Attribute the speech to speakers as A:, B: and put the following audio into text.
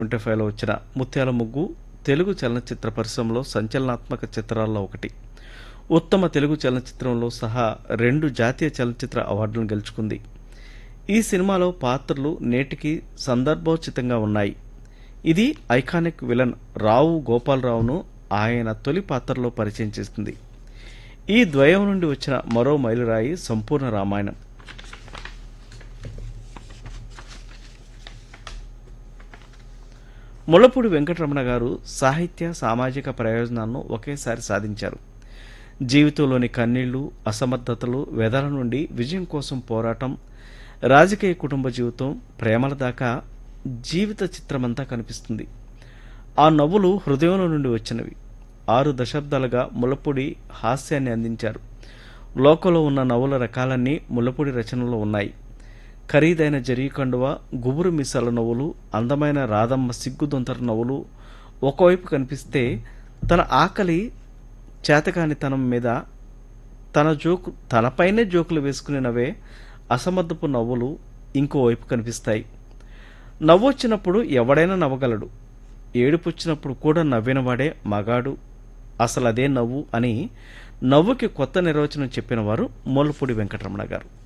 A: twenty ఫైవ్లో వచ్చిన ముత్యాల ముగ్గు తెలుగు చలనచిత్ర పరిశ్రమలో సంచలనాత్మక చిత్రాల్లో ఒకటి ఉత్తమ తెలుగు చలనచిత్రంలో సహా రెండు జాతీయ చలనచిత్ర అవార్డులను గెలుచుకుంది ఈ సినిమాలో పాత్రలు నేటికి సందర్భోచితంగా ఉన్నాయి ఇది ఐకానిక్ విలన్ రావు గోపాలరావును ఆయన తొలి పాత్రలో పరిచయం చేస్తుంది ఈ ద్వయం నుండి వచ్చిన మరో మైలురాయి సంపూర్ణ రామాయణం ముళ్ళపూడి వెంకటరమణ గారు సాహిత్య సామాజిక ప్రయోజనాలను ఒకేసారి సాధించారు జీవితంలోని కన్నీళ్లు అసమర్థతలు వెదల నుండి విజయం కోసం పోరాటం రాజకీయ కుటుంబ జీవితం ప్రేమల దాకా జీవిత చిత్రమంతా కనిపిస్తుంది ఆ నవ్వులు హృదయంలో నుండి వచ్చినవి ఆరు దశాబ్దాలుగా ముళ్ళపూడి హాస్యాన్ని అందించారు లోకంలో ఉన్న నవ్వుల రకాలన్నీ ముళ్ళపూడి రచనలో ఉన్నాయి ఖరీదైన జరీకండువ గుబురు మిసాల నవ్వులు అందమైన రాధమ్మ సిగ్గుదొంతర నవ్వులు ఒకవైపు కనిపిస్తే తన ఆకలి చేతకానితనం మీద తన జోకు తనపైనే జోకులు వేసుకునే నవ్వే అసమర్థపు నవ్వులు ఇంకోవైపు కనిపిస్తాయి నవ్వొచ్చినప్పుడు ఎవడైనా నవ్వగలడు ఏడుపొచ్చినప్పుడు కూడా నవ్వినవాడే మగాడు అసలు అదే నవ్వు అని నవ్వుకి కొత్త నిర్వచనం చెప్పిన వారు మూలపూడి వెంకటరమణ గారు